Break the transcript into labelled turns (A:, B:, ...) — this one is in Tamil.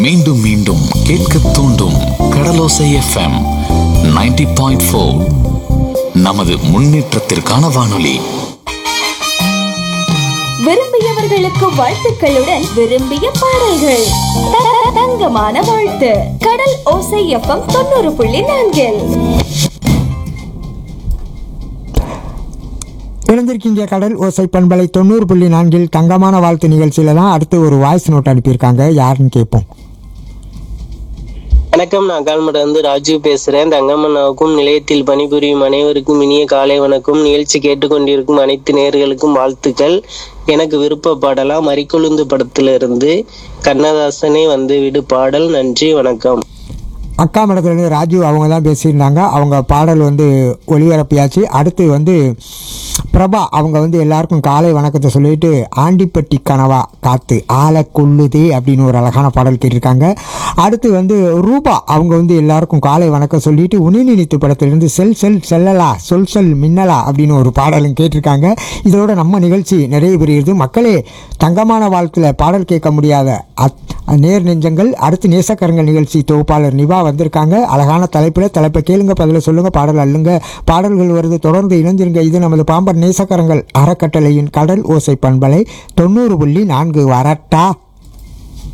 A: மீண்டும் மீண்டும் கேட்க தூண்டும் கடலோசை எஃப்எம் 90.4 பாயிண்ட் ஃபோர் நமது முன்னேற்றத்திற்கான வானொலி
B: விரும்பியவர்களுக்கு வாழ்த்துக்களுடன் விரும்பிய பாடல்கள் த- த- தங்கமான வாழ்த்து கடல் ஓசை எஃப்எம் தொண்ணூறு புள்ளி நான்கில்
C: இணைந்திருக்கின்ற கடல் ஓசை பண்பலை தொண்ணூறு புள்ளி நான்கில் தங்கமான வாழ்த்து நிகழ்ச்சியில தான் அடுத்து ஒரு வாய்ஸ் நோட் அனுப்பியிருக்காங்க யாருன்னு கேட்போம்
D: வணக்கம் நான் கால்மடம் வந்து ராஜு பேசுறேன் தங்கம்மண்ணாவுக்கும் நிலையத்தில் பணிபுரியும் அனைவருக்கும் இனிய காலை வணக்கம் நிகழ்ச்சி கேட்டுக்கொண்டிருக்கும் அனைத்து நேர்களுக்கும் வாழ்த்துக்கள் எனக்கு விருப்ப பாடலா மறிக்கொழுந்து படத்திலிருந்து கண்ணதாசனே வந்து விடு பாடல் நன்றி வணக்கம்
C: அக்கா மடத்துலேருந்து ராஜு அவங்க தான் பேசியிருந்தாங்க அவங்க பாடல் வந்து ஒளிபரப்பியாச்சு அடுத்து வந்து பிரபா அவங்க வந்து எல்லாருக்கும் காலை வணக்கத்தை சொல்லிட்டு ஆண்டிப்பட்டி கனவா காத்து ஆளை கொள்ளுதே அப்படின்னு ஒரு அழகான பாடல் கேட்டிருக்காங்க அடுத்து வந்து ரூபா அவங்க வந்து எல்லாருக்கும் காலை வணக்கம் சொல்லிட்டு உனிநினித்து படத்திலிருந்து செல் செல் செல்லலா சொல் சொல் மின்னலா அப்படின்னு ஒரு பாடலும் கேட்டிருக்காங்க இதோட நம்ம நிகழ்ச்சி நிறைவு பெறுகிறது மக்களே தங்கமான வாழ்க்கையில் பாடல் கேட்க முடியாத அத் நேர் நெஞ்சங்கள் அடுத்து நேசக்கரங்கள் நிகழ்ச்சி தொகுப்பாளர் நிவா வந்திருக்காங்க அழகான தலைப்பில் தலைப்பை கேளுங்க பதில சொல்லுங்க பாடல் அள்ளுங்க பாடல்கள் வருது தொடர்ந்து இணைஞ்சிருங்க இது நமது பாம்பர் நேசக்கரங்கள் அறக்கட்டளையின் கடல் ஓசை பண்பலை தொண்ணூறு புள்ளி நான்கு வரட்டா